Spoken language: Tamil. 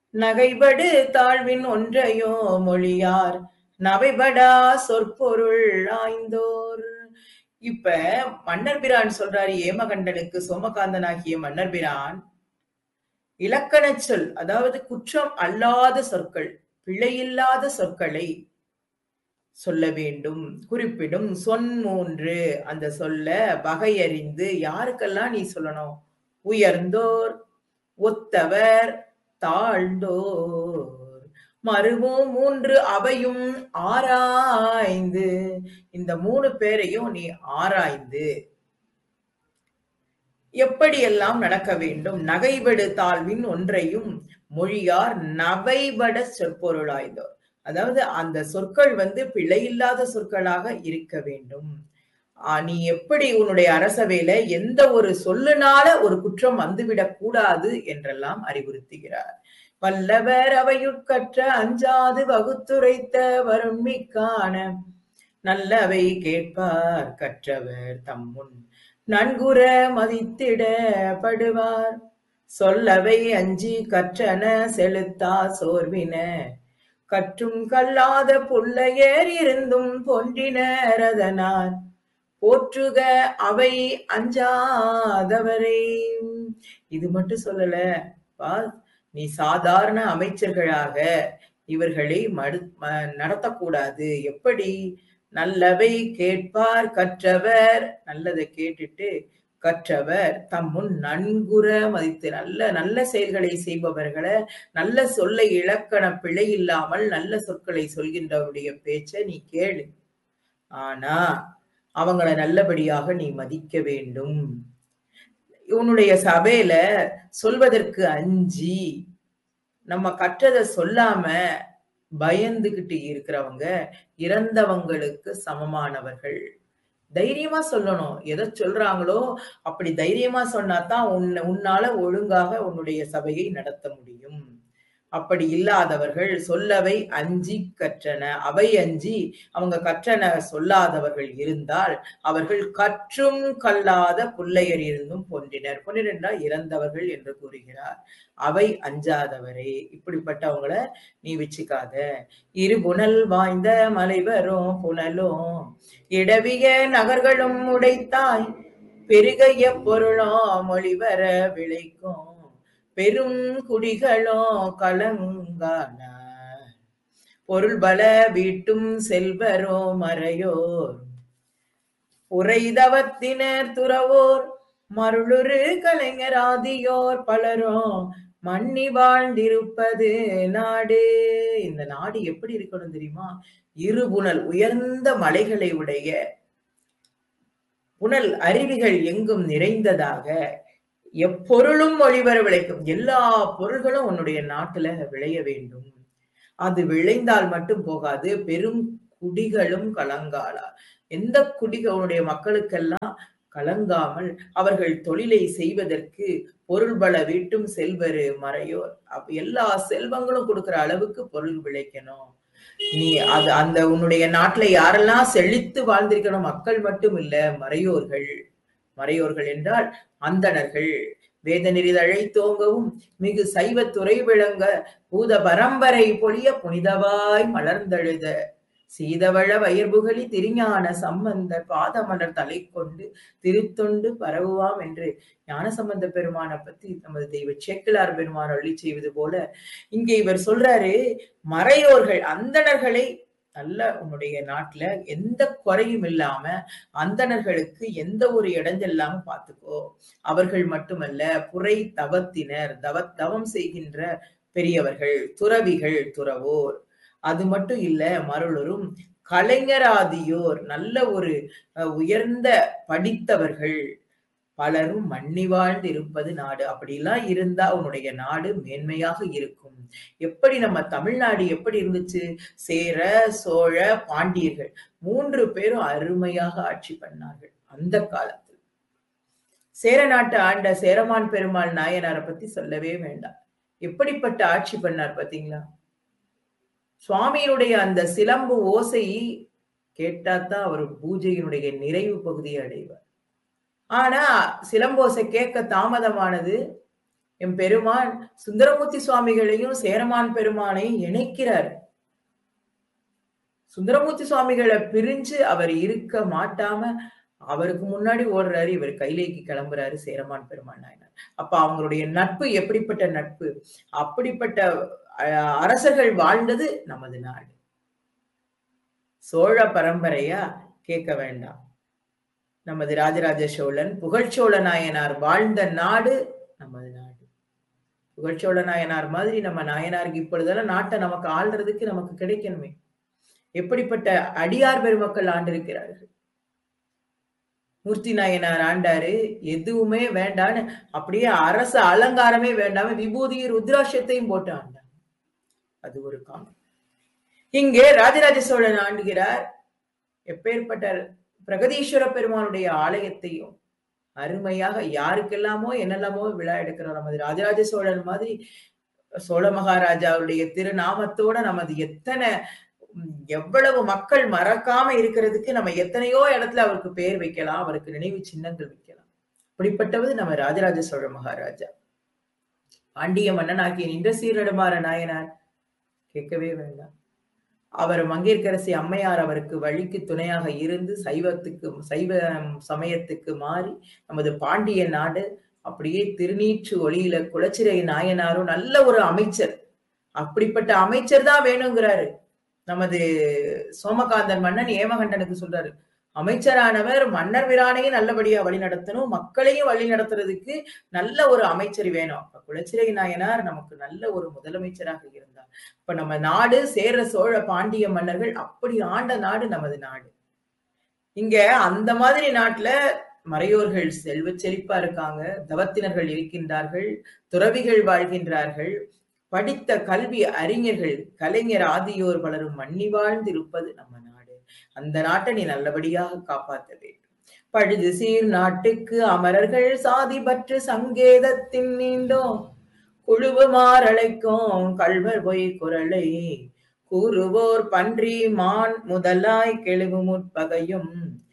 நகைபடு தாழ்வின் ஒன்றையோ மொழியார் நவைபடா சொற்பொருள் ஆய்ந்தோர் இப்ப மன்னர் பிரான் சொல்றாரு ஏமகண்டனுக்கு சோமகாந்தனாகிய மன்னர் பிரான் இலக்கணச் சொல் அதாவது குற்றம் அல்லாத சொற்கள் பிழையில்லாத சொற்களை சொல்ல வேண்டும் குறிப்பிடும் சொன் மூன்று அந்த சொல்ல வகையறிந்து யாருக்கெல்லாம் நீ சொல்லணும் உயர்ந்தோர் ஒத்தவர் தாழ்ந்தோர் மறுவும் மூன்று அவையும் ஆராய்ந்து இந்த மூணு பேரையும் நீ ஆராய்ந்து எப்படியெல்லாம் நடக்க வேண்டும் நகைபடு தாழ்வின் ஒன்றையும் மொழியார் நவைபட சொற்பொருளாய்ந்தோர் அதாவது அந்த சொற்கள் வந்து பிழையில்லாத சொற்களாக இருக்க வேண்டும் ஆஹ் நீ எப்படி உன்னுடைய அரசவையில எந்த ஒரு சொல்லுனால ஒரு குற்றம் வந்துவிடக் கூடாது என்றெல்லாம் அறிவுறுத்துகிறார் வல்லவர் அவையுட்கற்ற அஞ்சாது வகுத்துரைத்த வருண்மிக்கான நல்லவை கேட்பார் கற்றவர் தம்முன் நன்குற மதித்திடப்படுவார் சொல்லவை அஞ்சி கற்றன செலுத்தா சோர்வின கற்றும் கல்லாத புள்ளையர் இருந்தும் பொன்றினர் அதனார் போற்றுக அவை அஞ்சாதவரை இது மட்டும் சொல்லல பா நீ சாதாரண அமைச்சர்களாக இவர்களை மடு ம- நடத்தக்கூடாது எப்படி நல்லவை கேட்பார் கற்றவர் நல்லதை கேட்டுட்டு கற்றவர் தம் முன் நன்குற மதித்து நல்ல நல்ல செயல்களை செய்பவர்களை நல்ல சொல்லை இலக்கண பிழை இல்லாமல் நல்ல சொற்களை சொல்கின்றவருடைய பேச்சை நீ கேளு ஆனா அவங்கள நல்லபடியாக நீ மதிக்க வேண்டும் உன்னுடைய சபையில சொல்வதற்கு அஞ்சி நம்ம கற்றதை சொல்லாம பயந்துகிட்டு இருக்கிறவங்க இறந்தவங்களுக்கு சமமானவர்கள் தைரியமா சொல்லணும் எதை சொல்றாங்களோ அப்படி தைரியமா சொன்னாதான் உன்னை உன்னால ஒழுங்காக உன்னுடைய சபையை நடத்த முடியும் அப்படி இல்லாதவர்கள் சொல்லவை அஞ்சி கற்றன அவை அஞ்சி அவங்க கற்றன சொல்லாதவர்கள் இருந்தால் அவர்கள் கற்றும் கல்லாத புல்லையர் இருந்தும் பொன்றினர் பொன்னினர் என்றால் இறந்தவர்கள் என்று கூறுகிறார் அவை அஞ்சாதவரே இப்படிப்பட்டவங்கள நீ வச்சுக்காத இரு புனல் வாய்ந்த மலைவரும் புனலும் இடவிய நகர்களும் உடைத்தாய் பெருகைய பொருளும் மொழிவர விளைக்கும் பெரும் குடிகளோ கலங்கான பொருள் பல வீட்டும் செல்வரோ மறையோர் உரைதவத்தினர் துறவோர் மருளுரு கலைஞராதியோர் பலரும் மன்னி வாழ்ந்திருப்பது நாடு இந்த நாடு எப்படி இருக்கணும் தெரியுமா இருபுணல் உயர்ந்த மலைகளை உடைய புனல் அருவிகள் எங்கும் நிறைந்ததாக எப்பொருளும் ஒளிவர விளைக்கும் எல்லா பொருள்களும் உன்னுடைய நாட்டுல விளைய வேண்டும் அது விளைந்தால் மட்டும் போகாது பெரும் குடிகளும் கலங்காலா எந்த குடிகளுடைய மக்களுக்கெல்லாம் கலங்காமல் அவர்கள் தொழிலை செய்வதற்கு பொருள் பல வீட்டும் செல்வரு மறையோர் அப்ப எல்லா செல்வங்களும் கொடுக்கிற அளவுக்கு பொருள் விளைக்கணும் நீ அது அந்த உன்னுடைய நாட்டுல யாரெல்லாம் செழித்து வாழ்ந்திருக்கணும் மக்கள் மட்டும் இல்ல மறையோர்கள் மறையோர்கள் என்றால் அந்தணர்கள் வேத நெறிதழை தோங்கவும் மிகு சைவத்துறை விளங்க பூத பரம்பரை பொழிய புனிதவாய் மலர்ந்தழுத சீதவள வயர்புகழி திருஞான சம்பந்தர் பாதமலர் தலை கொண்டு திருத்தொண்டு பரவுவாம் என்று ஞானசம்பந்த பெருமானை பத்தி நமது தெய்வ சேக்கிலார் பெருமான் அள்ளி செய்வது போல இங்கே இவர் சொல்றாரு மறையோர்கள் அந்தணர்களை நல்ல உன்னுடைய நாட்டுல எந்த குறையும் இல்லாம அந்தணர்களுக்கு எந்த ஒரு இடைஞ்சல் இல்லாம பாத்துக்கோ அவர்கள் மட்டுமல்ல புரை தவத்தினர் தவ தவம் செய்கின்ற பெரியவர்கள் துறவிகள் துறவோர் அது மட்டும் இல்ல மருளரும் கலைஞராதியோர் நல்ல ஒரு அஹ், உயர்ந்த படித்தவர்கள் பலரும் மன்னி வாழ்ந்து இருப்பது நாடு அப்படிலாம் இருந்தா உன்னுடைய நாடு மேன்மையாக இருக்கும் எப்படி நம்ம தமிழ்நாடு எப்படி இருந்துச்சு சேர சோழ பாண்டியர்கள் மூன்று பேரும் அருமையாக ஆட்சி பண்ணார்கள் அந்த காலத்தில் சேர நாட்டு ஆண்ட சேரமான் பெருமாள் நாயனாரை பத்தி சொல்லவே வேண்டாம் எப்படிப்பட்ட ஆட்சி பண்ணார் பாத்தீங்களா சுவாமியினுடைய அந்த சிலம்பு ஓசை கேட்டாதான் அவர் பூஜையினுடைய நிறைவு பகுதியை அடைவார் ஆனா சிலம்போசை கேட்க தாமதமானது என் பெருமான் சுந்தரமூர்த்தி சுவாமிகளையும் சேரமான் பெருமானையும் இணைக்கிறார் சுந்தரமூர்த்தி சுவாமிகளை பிரிஞ்சு அவர் இருக்க மாட்டாம அவருக்கு முன்னாடி ஓடுறாரு இவர் கைலேக்கு கிளம்புறாரு சேரமான் பெருமான் நாயனார் அப்ப அவங்களுடைய நட்பு எப்படிப்பட்ட நட்பு அப்படிப்பட்ட அஹ், அரசர்கள் வாழ்ந்தது நமது நாடு சோழ பரம்பரையா கேட்க வேண்டாம் நமது ராஜராஜ சோழன் புகழ்ச்சோழ நாயனார் வாழ்ந்த நாடு நமது நாடு புகழ்ச்சோழ நாயனார் மாதிரி நம்ம நாயனாருக்கு இப்பொழுதெல்லாம் நாட்டை நமக்கு ஆள்றதுக்கு நமக்கு கிடைக்கணுமே எப்படிப்பட்ட அடியார் பெருமக்கள் ஆண்டிருக்கிறார்கள் மூர்த்தி நாயனார் ஆண்டாரு எதுவுமே வேண்டான்னு அப்படியே அரச அலங்காரமே வேண்டாம விபூதி ருத்ராட்சத்தையும் போட்டு ஆண்டாங்க அது ஒரு காலம் இங்கே ராஜராஜ சோழன் ஆண்டுகிறார் எப்பேற்பட்ட பிரகதீஸ்வர பெருமானுடைய ஆலயத்தையும் அருமையாக யாருக்கெல்லாமோ என்னெல்லாமோ விழா எடுக்கிறோம் நமது ராஜராஜ சோழன் மாதிரி சோழ மகாராஜாவுடைய திருநாமத்தோட நமது எத்தனை உம், எவ்வளவு மக்கள் மறக்காம இருக்கிறதுக்கு நம்ம எத்தனையோ இடத்துல அவருக்கு பெயர் வைக்கலாம் அவருக்கு நினைவு சின்னங்கள் வைக்கலாம் அப்படிப்பட்டவது நம்ம ராஜராஜ சோழ மகாராஜா பாண்டிய மன்னனாகிய நின்ற சீரடுமாற நாயனார் கேட்கவே வேண்டாம் அவர் மங்கையர்க்கரசி அம்மையார் அவருக்கு வழிக்கு துணையாக இருந்து சைவத்துக்கு சைவ சமயத்துக்கு மாறி நமது பாண்டிய நாடு அப்படியே திருநீற்று ஒளியில குளச்சிறை நாயனாரும் நல்ல ஒரு அமைச்சர் அப்படிப்பட்ட அமைச்சர் தான் வேணுங்கிறாரு நமது சோமகாந்தன் மன்னன் ஏமகண்டனுக்கு சொல்றாரு அமைச்சரானவர் மன்னர் விரானையும் நல்லபடியா வழி நடத்தணும் மக்களையும் வழி நடத்துறதுக்கு நல்ல ஒரு அமைச்சர் வேணும் அப்ப குலச்சிறை நாயனார் நமக்கு நல்ல ஒரு முதலமைச்சராக இருந்தார் இப்ப நம்ம நாடு சேர சோழ பாண்டிய மன்னர்கள் அப்படி ஆண்ட நாடு நமது நாடு இங்க அந்த மாதிரி நாட்டுல மறையோர்கள் செல்வ செழிப்பா இருக்காங்க தவத்தினர்கள் இருக்கின்றார்கள் துறவிகள் வாழ்கின்றார்கள் படித்த கல்வி அறிஞர்கள் கலைஞர் ஆதியோர் பலரும் மன்னி வாழ்ந்திருப்பது நம்ம நாடு அந்த நாட்டை நீ நல்லபடியாக காப்பாற்ற வேண்டும் பழுது சீர் நாட்டுக்கு அமரர்கள் சாதி பற்று சங்கேதத்தின் நீண்டோம் குழுவு மாரழைக்கும் கள்வர் பொய் குரலை கூறுவோர் பன்றி மான் முதலாய் கெழுவு முற்பகையும்